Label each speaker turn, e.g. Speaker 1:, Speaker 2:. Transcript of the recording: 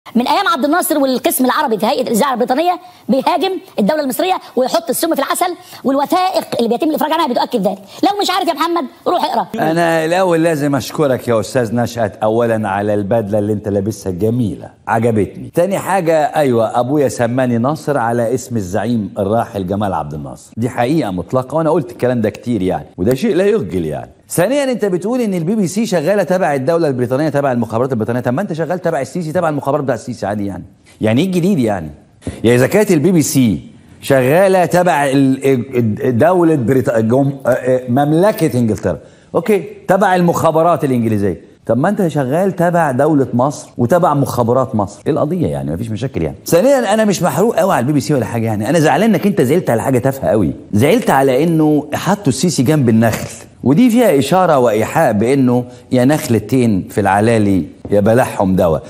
Speaker 1: من ايام عبد الناصر والقسم العربي في هيئه الاذاعه البريطانيه بيهاجم الدوله المصريه ويحط السم في العسل والوثائق اللي بيتم الافراج عنها بتؤكد ذلك لو مش عارف يا محمد روح اقرا
Speaker 2: انا الاول لازم اشكرك يا استاذ نشأت اولا على البدله اللي انت لابسها جميله عجبتني تاني حاجه ايوه ابويا سماني ناصر على اسم الزعيم الراحل جمال عبد الناصر دي حقيقه مطلقه وانا قلت الكلام ده كتير يعني وده شيء لا يخجل يعني ثانيا انت بتقول ان البي بي سي شغاله تبع الدوله البريطانيه تبع المخابرات البريطانيه طب ما انت شغال تبع السيسي تبع المخابرات بتاع السيسي عادي يعني يعني ايه الجديد يعني يعني اذا كانت البي بي سي شغاله تبع ال- دوله بريطانيا مملكه انجلترا اوكي تبع المخابرات الانجليزيه طب ما انت شغال تبع دوله مصر وتبع مخابرات مصر ايه القضيه يعني مفيش مشاكل يعني ثانيا انا مش محروق قوي على البي بي سي ولا حاجه يعني انا زعلان انك انت زعلت على حاجه تافهه قوي زعلت على انه حطوا السيسي جنب النخل ودي فيها اشاره وايحاء بانه يا نخلتين في العلالي يا بلعهم دواء